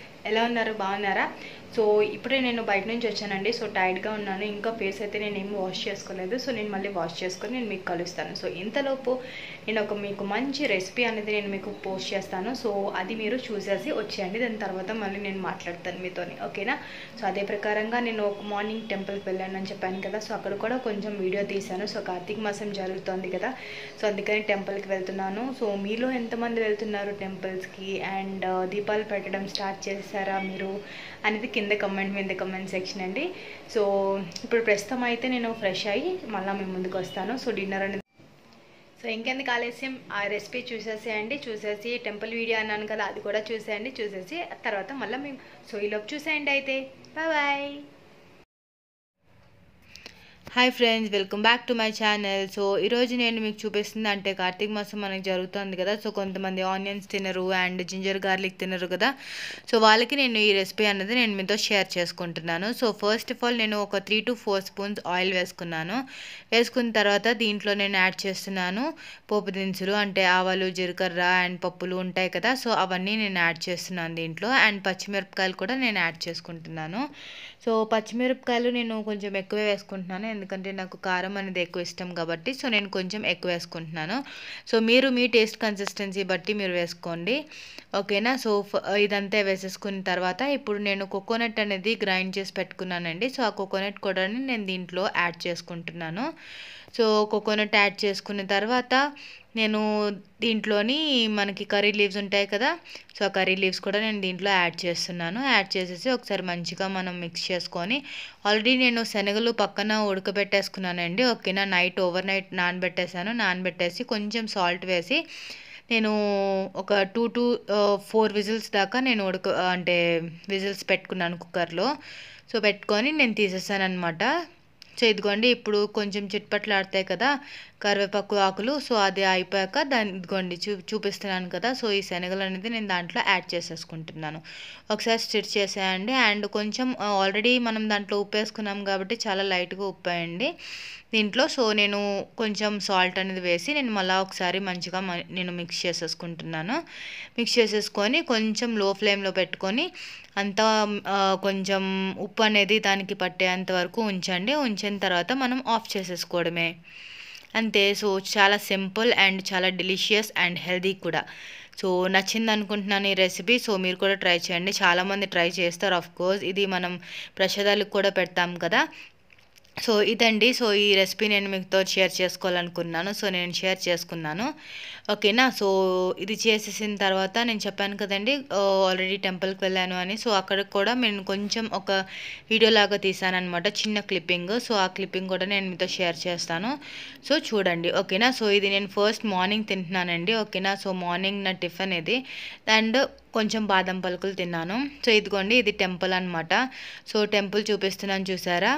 ఎలా ఉన్నారు బాగున్నారా సో ఇప్పుడే నేను బయట నుంచి వచ్చానండి సో టైర్డ్గా ఉన్నాను ఇంకా ఫేస్ అయితే నేను ఏమి వాష్ చేసుకోలేదు సో నేను మళ్ళీ వాష్ చేసుకొని నేను మీకు కలుస్తాను సో ఇంతలోపు నేను ఒక మీకు మంచి రెసిపీ అనేది నేను మీకు పోస్ట్ చేస్తాను సో అది మీరు చూసేసి వచ్చేయండి దాని తర్వాత మళ్ళీ నేను మాట్లాడతాను మీతోని ఓకేనా సో అదే ప్రకారంగా నేను ఒక మార్నింగ్ టెంపుల్కి వెళ్ళాను అని చెప్పాను కదా సో అక్కడ కూడా కొంచెం వీడియో తీశాను సో కార్తీక మాసం జరుగుతోంది కదా సో అందుకని టెంపుల్కి వెళ్తున్నాను సో మీలో ఎంతమంది వెళ్తున్నారు టెంపుల్స్కి అండ్ దీపాలు పెట్టడం స్టార్ట్ చేశారా మీరు అనేది కింద కమెంట్ మీద కమెంట్ సెక్షన్ అండి సో ఇప్పుడు ప్రస్తుతం అయితే నేను ఫ్రెష్ అయ్యి మళ్ళీ మేము ముందుకు వస్తాను సో డిన్నర్ అనేది సో ఇంకెందుకు ఆలస్యం ఆ రెసిపీ చూసేసేయండి చూసేసి టెంపుల్ వీడియో అన్నాను కదా అది కూడా చూసేయండి చూసేసి తర్వాత మళ్ళీ మేము సో ఈలోపు చూసేయండి అయితే bye bye hi friends welcome back to my channel so ఈరోజు నేను మీకు చూపిస్తుంది అంటే కార్తీక మాసం మనకి జరుగుతుంది కదా సో కొంతమంది ఆనియన్స్ తినరు అండ్ జింజర్ గార్లిక్ తినరు కదా సో వాళ్ళకి నేను ఈ రెసిపీ అనేది నేను మీతో షేర్ చేసుకుంటున్నాను సో ఫస్ట్ ఆఫ్ ఆల్ నేను ఒక three to four spoons oil వేసుకున్నాను వేసుకున్న తర్వాత దీంట్లో నేను యాడ్ చేస్తున్నాను పోపు దినుసులు అంటే ఆవాలు జీలకర్ర అండ్ పప్పులు ఉంటాయి కదా సో అవన్నీ నేను యాడ్ చేస్తున్నాను దీంట్లో అండ్ పచ్చిమిరపకాయలు కూడా నేను యాడ్ చేసుకుంటున్నాను సో పచ్చిమిరపకాయలు నేను కొంచెం ఎక్కువే వేసుకుంటున్నాను ఎందుకంటే నాకు కారం అనేది ఎక్కువ ఇష్టం కాబట్టి సో నేను కొంచెం ఎక్కువ వేసుకుంటున్నాను సో మీరు మీ టేస్ట్ కన్సిస్టెన్సీ బట్టి మీరు వేసుకోండి ఓకేనా సో ఇదంతా వేసేసుకున్న తర్వాత ఇప్పుడు నేను కోకోనట్ అనేది గ్రైండ్ చేసి పెట్టుకున్నానండి సో ఆ కోకోనట్ కూడా నేను దీంట్లో యాడ్ చేసుకుంటున్నాను సో కోకోనట్ యాడ్ చేసుకున్న తర్వాత నేను దీంట్లోని మనకి కర్రీ లీవ్స్ ఉంటాయి కదా సో ఆ కర్రీ లీవ్స్ కూడా నేను దీంట్లో యాడ్ చేస్తున్నాను యాడ్ చేసేసి ఒకసారి మంచిగా మనం మిక్స్ చేసుకొని ఆల్రెడీ నేను శనగలు పక్కన ఉడకబెట్టేసుకున్నానండి ఓకేనా నైట్ ఓవర్ నైట్ నానబెట్టేసాను నానబెట్టేసి కొంచెం సాల్ట్ వేసి నేను ఒక టూ టు ఫోర్ విజిల్స్ దాకా నేను ఉడక అంటే విజిల్స్ పెట్టుకున్నాను కుక్కర్లో సో పెట్టుకొని నేను తీసేసాను అనమాట సో ఇదిగోండి ఇప్పుడు కొంచెం చిట్పట్లాడతాయి కదా కరివేపాకు ఆకులు సో అది అయిపోయాక దాని ఇదిగోండి చూ చూపిస్తున్నాను కదా సో ఈ శనగలు అనేది నేను దాంట్లో యాడ్ చేసేసుకుంటున్నాను ఒకసారి స్టిచ్ చేసేయండి అండ్ కొంచెం ఆల్రెడీ మనం దాంట్లో ఉప్పు వేసుకున్నాం కాబట్టి చాలా లైట్గా ఉప్పు వేయండి దీంట్లో సో నేను కొంచెం సాల్ట్ అనేది వేసి నేను మళ్ళీ ఒకసారి మంచిగా నేను మిక్స్ చేసేసుకుంటున్నాను మిక్స్ చేసేసుకొని కొంచెం లో ఫ్లేమ్లో పెట్టుకొని అంతా కొంచెం ఉప్పు అనేది దానికి పట్టేంత వరకు ఉంచండి ఉంచిన తర్వాత మనం ఆఫ్ చేసేసుకోవడమే అంతే సో చాలా సింపుల్ అండ్ చాలా డెలిషియస్ అండ్ హెల్దీ కూడా సో నచ్చింది అనుకుంటున్నాను ఈ రెసిపీ సో మీరు కూడా ట్రై చేయండి చాలామంది ట్రై చేస్తారు ఆఫ్ కోర్స్ ఇది మనం ప్రసాదాలకు కూడా పెడతాం కదా సో ఇదండి సో ఈ రెసిపీ నేను మీతో షేర్ చేసుకోవాలనుకున్నాను సో నేను షేర్ చేసుకున్నాను ఓకేనా సో ఇది చేసేసిన తర్వాత నేను చెప్పాను కదండి ఆల్రెడీ టెంపుల్కి వెళ్ళాను అని సో అక్కడ కూడా నేను కొంచెం ఒక వీడియో లాగా తీసాను అనమాట చిన్న క్లిప్పింగ్ సో ఆ క్లిప్పింగ్ కూడా నేను మీతో షేర్ చేస్తాను సో చూడండి ఓకేనా సో ఇది నేను ఫస్ట్ మార్నింగ్ తింటున్నానండి ఓకేనా సో మార్నింగ్ నా టిఫిన్ ఇది అండ్ కొంచెం బాదం పలుకులు తిన్నాను సో ఇదిగోండి ఇది టెంపుల్ అనమాట సో టెంపుల్ చూపిస్తున్నాను చూసారా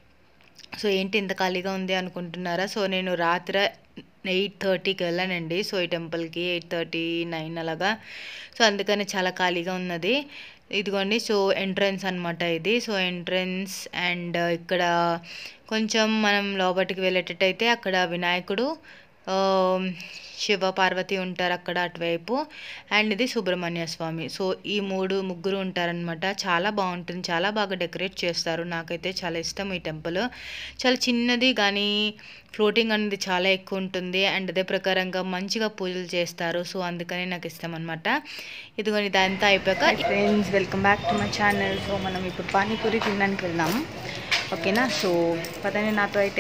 సో ఏంటి ఇంత ఖాళీగా ఉంది అనుకుంటున్నారా సో నేను రాత్రి ఎయిట్ థర్టీకి వెళ్ళానండి సో ఈ టెంపుల్కి ఎయిట్ థర్టీ నైన్ అలాగా సో అందుకని చాలా ఖాళీగా ఉన్నది ఇదిగోండి సో ఎంట్రన్స్ అనమాట ఇది సో ఎంట్రన్స్ అండ్ ఇక్కడ కొంచెం మనం లోపలికి వెళ్ళేటట్టయితే అక్కడ వినాయకుడు శివ పార్వతి ఉంటారు అక్కడ అటువైపు అండ్ ఇది సుబ్రహ్మణ్య స్వామి సో ఈ మూడు ముగ్గురు ఉంటారనమాట చాలా బాగుంటుంది చాలా బాగా డెకరేట్ చేస్తారు నాకైతే చాలా ఇష్టం ఈ టెంపుల్ చాలా చిన్నది కానీ ఫ్లోటింగ్ అనేది చాలా ఎక్కువ ఉంటుంది అండ్ అదే ప్రకారంగా మంచిగా పూజలు చేస్తారు సో అందుకని నాకు ఇష్టం అనమాట ఇదిగోని ఇదంతా అయిపోయాక friends welcome back to my channel so మనం ఇప్పుడు పానీపూరి తినడానికి వెళ్దాము ఓకేనా సో పదండి నాతో అయితే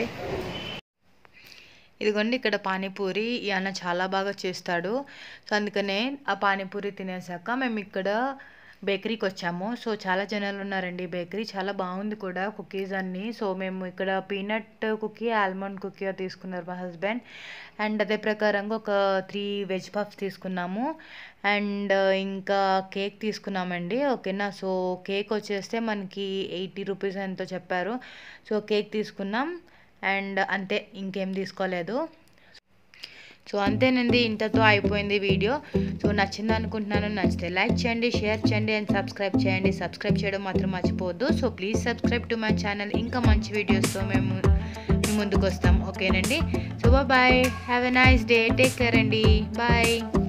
ఇదిగోండి ఇక్కడ పానీపూరి ఈ అన్న చాలా బాగా చేస్తాడు సో అందుకనే ఆ పానీపూరి తినేసాక మేము ఇక్కడ బేకరీకి వచ్చాము సో చాలా జనాలు ఉన్నారండి బేకరీ చాలా బాగుంది కూడా కుకీస్ అన్నీ సో మేము ఇక్కడ పీనట్ కుకీ ఆల్మండ్ కుకీ తీసుకున్నారు మా హస్బెండ్ అండ్ అదే ప్రకారంగా ఒక త్రీ వెజ్ పఫ్స్ తీసుకున్నాము అండ్ ఇంకా కేక్ తీసుకున్నామండి ఓకేనా సో కేక్ వచ్చేస్తే మనకి ఎయిటీ రూపీస్ ఎంతో చెప్పారు సో కేక్ తీసుకున్నాం అండ్ అంతే ఇంకేం తీసుకోలేదు సో అంతేనండి ఇంతతో అయిపోయింది వీడియో సో నచ్చింది అనుకుంటున్నాను నచ్చితే లైక్ చేయండి షేర్ చేయండి అండ్ సబ్స్క్రైబ్ చేయండి సబ్స్క్రైబ్ చేయడం మాత్రం మర్చిపోవద్దు so please subscribe to my channel ఇంకా మంచి వీడియోస్తో మేము మీ ముందుకు వస్తాం ఓకేనండి so bye have a nice day take care అండి బాయ్